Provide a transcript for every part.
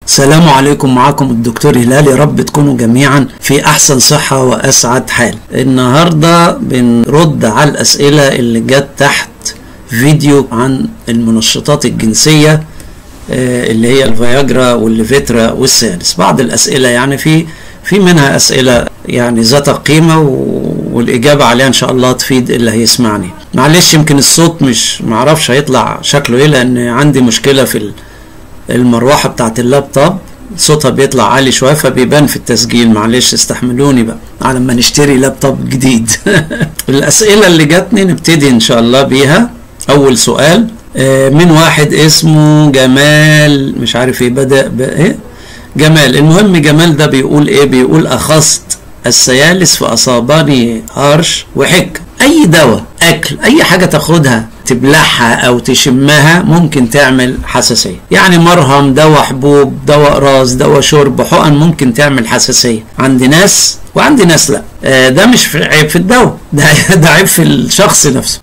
السلام عليكم معكم الدكتور هلال يا رب تكونوا جميعا في احسن صحة واسعد حال النهاردة بنرد على الاسئلة اللي جت تحت فيديو عن المنشطات الجنسية آه، اللي هي الفياجرا والليفيترا والسيالس بعض الاسئلة يعني في في منها اسئلة يعني ذات قيمة و- والاجابة عليها ان شاء الله تفيد اللي هيسمعني معلش يمكن الصوت مش معرفش هيطلع شكله ايه لان عندي مشكلة في ال- المروحة بتاعت اللابتوب صوتها بيطلع عالي شوية فبيبان في التسجيل معلش استحملوني بقى على ما نشتري لابتوب جديد الأسئلة اللي جاتني نبتدي إن شاء الله بيها أول سؤال آه، من واحد اسمه جمال مش عارف ايه بدأ بإيه جمال المهم جمال ده بيقول ايه بيقول أخذت السيالس فأصابني هرش وحك أي دواء أكل أي حاجة تاخدها تبلعها أو تشمها ممكن تعمل حساسية يعني مرهم دواء حبوب دواء راس دواء شرب حقن ممكن تعمل حساسية عند ناس وعند ناس لا آه، ده مش في عيب في الدواء ده ده عيب في الشخص نفسه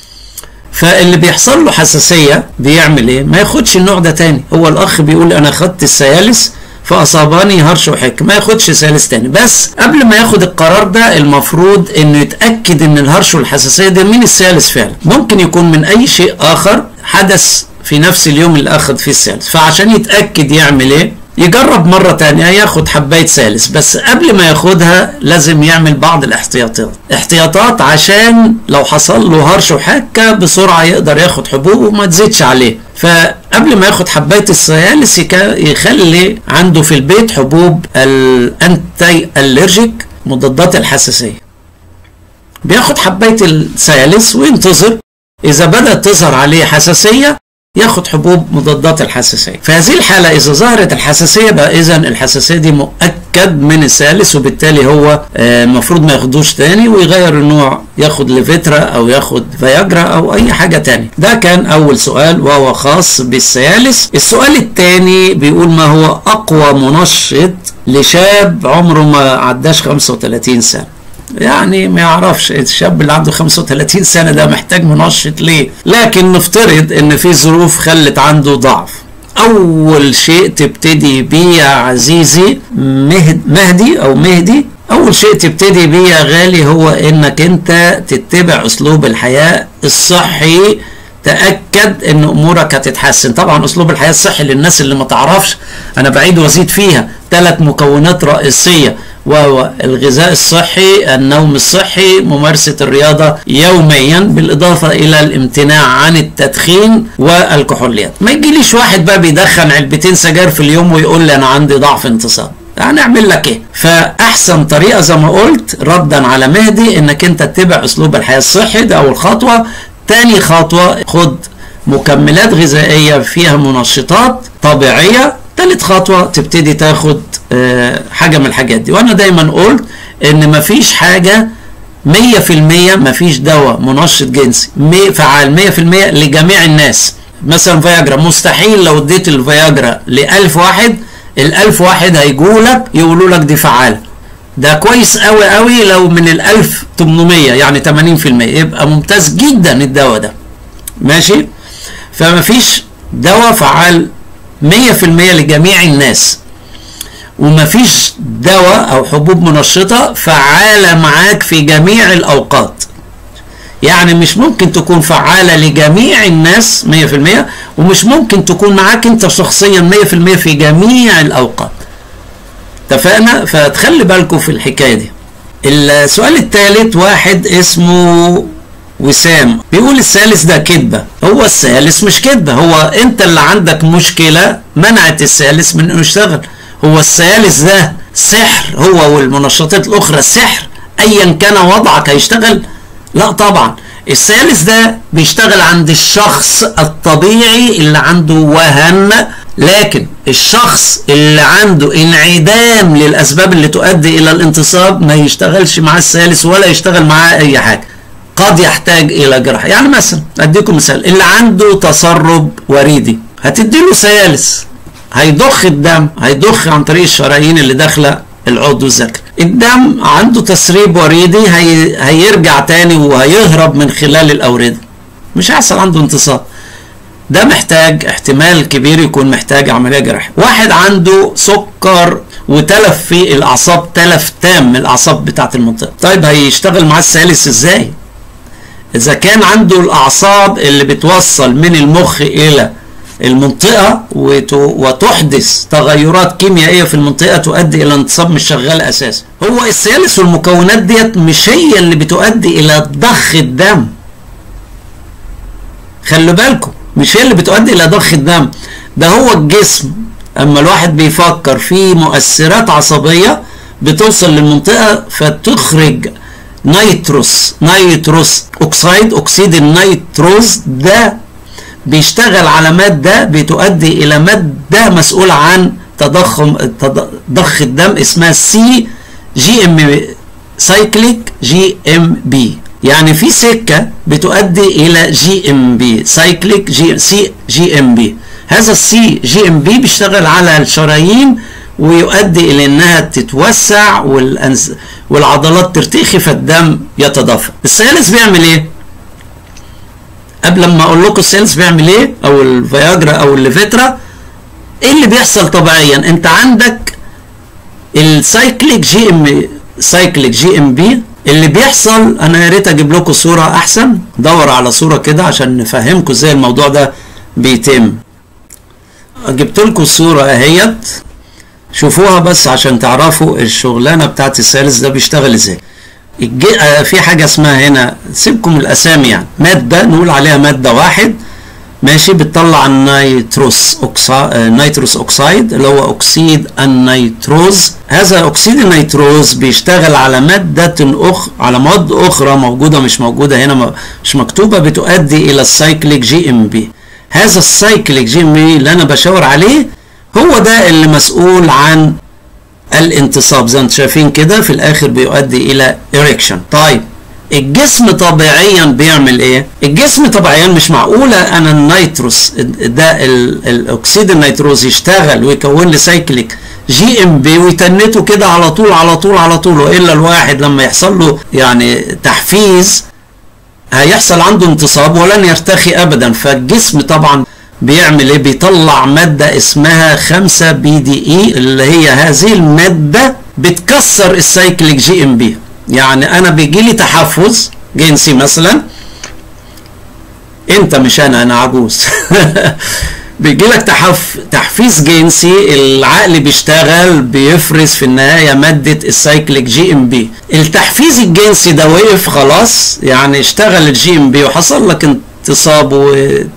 فاللي بيحصل له حساسية بيعمل ايه ما ياخدش النوع ده تاني هو الاخ بيقول انا خدت السيالس فاصابني هرش وحك ما ياخدش سيالس تاني بس قبل ما ياخد القرار ده المفروض انه يتاكد ان الهرش والحساسيه ده من السيالس فعلا ممكن يكون من اي شيء اخر حدث في نفس اليوم اللي اخذ فيه السيالس فعشان يتاكد يعمل ايه يجرب مرة تانية ياخد حباية سالس بس قبل ما ياخدها لازم يعمل بعض الاحتياطات احتياطات عشان لو حصل له هرش وحكة بسرعة يقدر ياخد حبوب وما تزيدش عليه فقبل ما ياخد حباية السيالس يك- يخلي عنده في البيت حبوب الانتي الرجيك مضادات الحساسية بياخد حباية السيالس وينتظر إذا بدأت تظهر عليه حساسية ياخد حبوب مضادات الحساسية في هذه الحالة إذا ظهرت الحساسية بقى إذا الحساسية دي مؤكد من الثالث وبالتالي هو آه، المفروض ما ياخدوش تاني ويغير النوع ياخد ليفيترا أو ياخد فياجرا أو أي حاجة تاني ده كان أول سؤال وهو خاص بالثالث السؤال الثاني بيقول ما هو أقوى منشط لشاب عمره ما عداش 35 سنة يعني ما يعرفش الشاب اللي عنده 35 سنة ده محتاج منشط ليه لكن نفترض ان في ظروف خلت عنده ضعف اول شيء تبتدي بيه يا عزيزي مهد مهدي او مهدي اول شيء تبتدي بيه يا غالي هو انك انت تتبع اسلوب الحياة الصحي تأكد ان امورك هتتحسن طبعا اسلوب الحياة الصحي للناس اللي ما تعرفش انا بعيد وازيد فيها ثلاث مكونات رئيسية وهو الغذاء الصحي النوم الصحي ممارسة الرياضة يوميا بالإضافة إلى الامتناع عن التدخين والكحوليات ما يجيليش واحد بقى بيدخن علبتين سجاير في اليوم ويقول لي أنا عندي ضعف انتصاب هنعمل لك ايه فاحسن طريقه زي ما قلت ردا على مهدي انك انت تتبع اسلوب الحياه الصحي ده اول خطوه تاني خطوه خد مكملات غذائيه فيها منشطات طبيعيه تالت خطوه تبتدي تاخد آه، حاجه من الحاجات دي وانا دايما قلت ان مفيش حاجه 100% مفيش دواء منشط جنسي مي- فعال 100% لجميع الناس مثلا فياجرا مستحيل لو اديت الفياجرا ل 1000 واحد ال 1000 واحد هيجوا لك يقولوا لك دي فعاله ده كويس قوي قوي لو من ال 1800 يعني 80% يبقى ممتاز جدا الدواء ده ماشي فمفيش دواء فعال 100% لجميع الناس ومفيش دواء او حبوب منشطه فعاله معاك في جميع الاوقات يعني مش ممكن تكون فعاله لجميع الناس 100% ومش ممكن تكون معاك انت شخصيا 100% في جميع الاوقات اتفقنا فتخلي بالكم في الحكايه دي السؤال الثالث واحد اسمه وسام بيقول الثالث ده كذبة هو الثالث مش كذبة هو انت اللي عندك مشكلة منعت الثالث من انه يشتغل هو الثالث ده سحر هو والمنشطات الاخرى سحر ايا كان وضعك هيشتغل لا طبعا الثالث ده بيشتغل عند الشخص الطبيعي اللي عنده وهن لكن الشخص اللي عنده انعدام للاسباب اللي تؤدي الى الانتصاب ما يشتغلش مع الثالث ولا يشتغل معاه اي حاجه قد يحتاج الى جراحه يعني مثلا اديكم مثال اللي عنده تسرب وريدي هتديله ثالث هيضخ الدم هيضخ عن طريق الشرايين اللي داخله العضو الذكري الدم عنده تسريب وريدي هي... هيرجع تاني وهيهرب من خلال الاورده مش هيحصل عنده انتصاب ده محتاج احتمال كبير يكون محتاج عمليه جراحيه واحد عنده سكر وتلف في الاعصاب تلف تام من الاعصاب بتاعه المنطقه طيب هيشتغل مع الثالث ازاي اذا كان عنده الاعصاب اللي بتوصل من المخ الى المنطقة وتحدث تغيرات كيميائية في المنطقة تؤدي إلى انتصاب مش شغال أساسا هو الثالث والمكونات ديت مش هي اللي بتؤدي إلى ضخ الدم خلوا بالكم مش هي اللي بتؤدي إلى ضخ الدم ده هو الجسم أما الواحد بيفكر في مؤثرات عصبية بتوصل للمنطقة فتخرج نيتروس نيتروس أكسيد أكسيد النيتروز ده بيشتغل على مادة بتؤدي إلى مادة مسؤولة عن تضخم ضخ الدم اسمها سي جي ام سايكليك جي ام بي يعني في سكة بتؤدي إلى جي ام بي سايكليك جي سي جي ام بي هذا السي جي ام بي بيشتغل على الشرايين ويؤدي إلى إنها تتوسع والأنس والعضلات ترتخي فالدم يتدفق الثالث بيعمل إيه؟ قبل ما اقول لكم السيلز بيعمل ايه او الفياجرا او الليفيترا ايه اللي بيحصل طبيعيا انت عندك السايكليك جي ام سايكليك جي ام بي اللي بيحصل انا يا ريت اجيب لكم صوره احسن دور على صوره كده عشان نفهمكم ازاي الموضوع ده بيتم جبت لكم الصوره اهيت شوفوها بس عشان تعرفوا الشغلانه بتاعت السيلز ده بيشتغل ازاي في حاجة اسمها هنا سيبكم الأسامي يعني مادة نقول عليها مادة واحد ماشي بتطلع النيتروس أكسا... نيتروس أكسايد اللي هو أكسيد النيتروز هذا أكسيد النيتروز بيشتغل على مادة أخ على مواد أخرى موجودة مش موجودة هنا مش مكتوبة بتؤدي إلى السايكليك جي ام بي هذا السايكليك جي ام بي اللي أنا بشاور عليه هو ده اللي مسؤول عن الانتصاب زي ما انتم شايفين كده في الاخر بيؤدي الى اريكشن طيب الجسم طبيعيا بيعمل ايه الجسم طبيعيا مش معقولة انا النيتروس ده الاكسيد النيتروز يشتغل ويكون لي سايكليك جي ام بي ويتنته كده على طول على طول على طول والا الواحد لما يحصل له يعني تحفيز هيحصل عنده انتصاب ولن يرتخي ابدا فالجسم طبعا بيعمل ايه بيطلع مادة اسمها 5 بي دي اي اللي هي هذه المادة بتكسر السايكليك جي ام بي يعني انا بيجي لي تحفز جنسي مثلا انت مش انا انا عجوز بيجي لك تحف... تحفيز جنسي العقل بيشتغل بيفرز في النهايه ماده السايكليك جي ام بي التحفيز الجنسي ده وقف خلاص يعني اشتغل الجي ام بي وحصل لك انتصاب و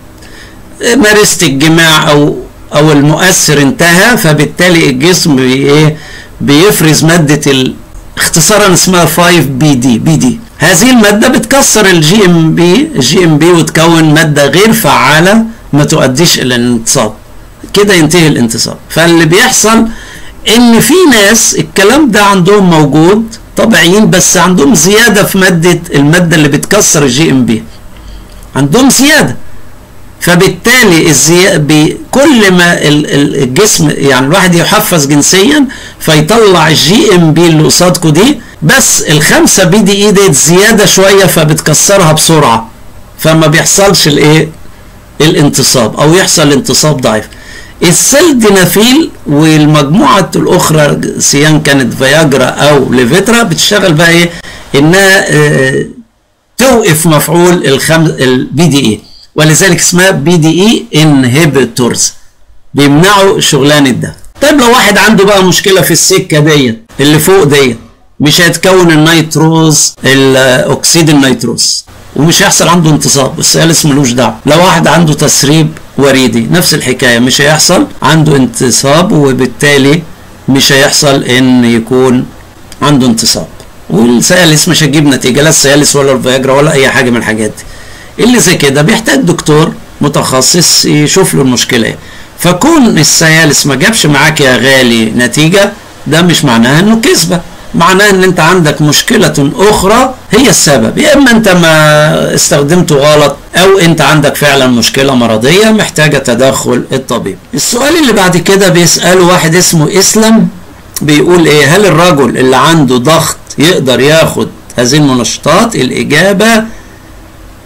مارست الجماع او او المؤثر انتهى فبالتالي الجسم بي ايه بيفرز ماده ال... اختصارا اسمها 5 بي دي بي دي هذه الماده بتكسر الجي ام بي الجي ام بي وتكون ماده غير فعاله ما تؤديش الى الانتصاب كده ينتهي الانتصاب فاللي بيحصل ان في ناس الكلام ده عندهم موجود طبيعيين بس عندهم زياده في ماده الماده اللي بتكسر الجي ام بي عندهم زياده فبالتالي الزي... كل ما الجسم يعني الواحد يحفز جنسيا فيطلع الجي ام بي اللي قصادكم دي بس الخمسه بي دي اي ديت زياده شويه فبتكسرها بسرعه فما بيحصلش الايه الانتصاب او يحصل انتصاب ضعيف السلدنافيل والمجموعة الأخرى سيان كانت فياجرا أو ليفيترا بتشتغل بقى إيه؟ إنها اه توقف مفعول الخم البي دي إي ولذلك اسمها بي دي اي انهبيتورز بيمنعوا شغلانه ده طيب لو واحد عنده بقى مشكله في السكه ديت اللي فوق ديت مش هيتكون النيتروز الاكسيد النيتروز ومش هيحصل عنده انتصاب الثالث ملوش دعوه لو واحد عنده تسريب وريدي نفس الحكايه مش هيحصل عنده انتصاب وبالتالي مش هيحصل ان يكون عنده انتصاب والثالث مش هتجيب نتيجه لا الثالث ولا الفياجرا ولا اي حاجه من الحاجات دي اللي زي كده بيحتاج دكتور متخصص يشوف له المشكله ايه فكون السيالس ما جابش معاك يا غالي نتيجه ده مش معناها انه كذبه معناه ان انت عندك مشكلة اخرى هي السبب يا اما انت ما استخدمته غلط او انت عندك فعلا مشكلة مرضية محتاجة تدخل الطبيب السؤال اللي بعد كده بيسأله واحد اسمه اسلم بيقول ايه هل الرجل اللي عنده ضغط يقدر ياخد هذه المنشطات الاجابة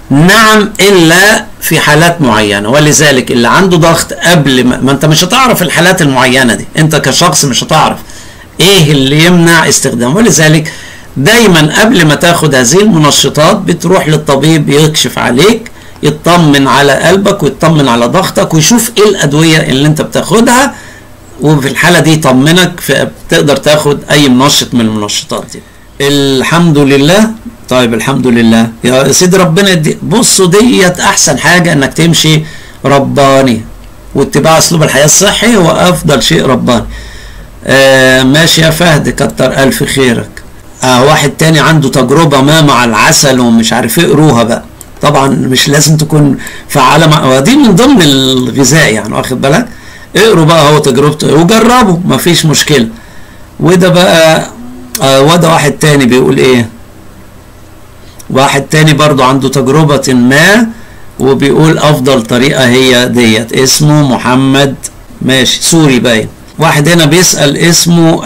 نعم الا في حالات معينه ولذلك اللي عنده ضغط قبل ما, ما انت مش هتعرف الحالات المعينه دي انت كشخص مش هتعرف ايه اللي يمنع استخدامه ولذلك دايما قبل ما تاخد هذه المنشطات بتروح للطبيب يكشف عليك يطمن على قلبك ويطمن على ضغطك ويشوف ايه الادويه اللي انت بتاخدها وفي الحاله دي يطمنك تقدر تاخد اي منشط من المنشطات دي الحمد لله طيب الحمد لله يا سيدي ربنا يدي بصوا ديت احسن حاجه انك تمشي رباني واتباع اسلوب الحياه الصحي هو افضل شيء رباني آه ماشي يا فهد كتر الف خيرك آه واحد تاني عنده تجربه ما مع العسل ومش عارف ايه قروها بقى طبعا مش لازم تكون فعاله مع دي من ضمن الغذاء يعني واخد بالك اقروا بقى هو تجربته وجربوا مفيش مشكله وده بقى آه وده واحد تاني بيقول ايه واحد تاني برضو عنده تجربة ما وبيقول افضل طريقة هي ديت اسمه محمد ماشي سوري باين واحد هنا بيسأل اسمه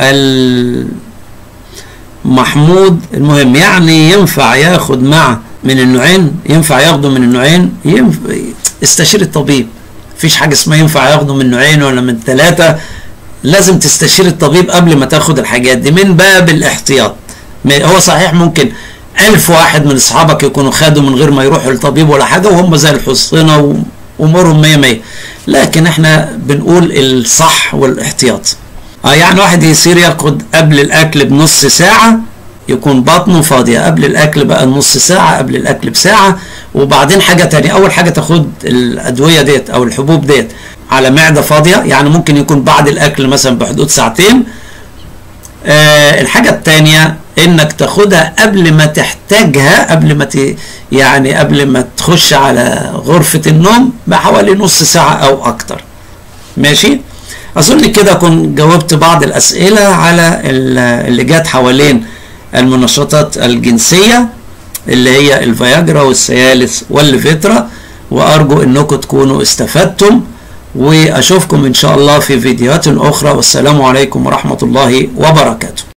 محمود المهم يعني ينفع ياخد مع من النوعين ينفع ياخده من النوعين ينفع استشير الطبيب مفيش حاجة اسمها ينفع ياخده من نوعين ولا من ثلاثة لازم تستشير الطبيب قبل ما تاخد الحاجات دي من باب الاحتياط هو صحيح ممكن ألف واحد من أصحابك يكونوا خدوا من غير ما يروحوا للطبيب ولا حاجة وهم زي الحصينة وأمورهم مية مية لكن احنا بنقول الصح والاحتياط اه يعني واحد يصير ياخد قبل الأكل بنص ساعة يكون بطنه فاضية قبل الأكل بقى نص ساعة قبل الأكل بساعة وبعدين حاجة تانية أول حاجة تاخد الأدوية ديت أو الحبوب ديت على معدة فاضية يعني ممكن يكون بعد الأكل مثلا بحدود ساعتين آه الحاجة التانية انك تاخدها قبل ما تحتاجها قبل ما ت... يعني قبل ما تخش على غرفة النوم بحوالي نص ساعة او اكتر ماشي اظن كده اكون جاوبت بعض الاسئلة على اللي جات حوالين المنشطات الجنسية اللي هي الفياجرا والسيالس والليفيترا وارجو انكم تكونوا استفدتم واشوفكم ان شاء الله في فيديوهات اخرى والسلام عليكم ورحمة الله وبركاته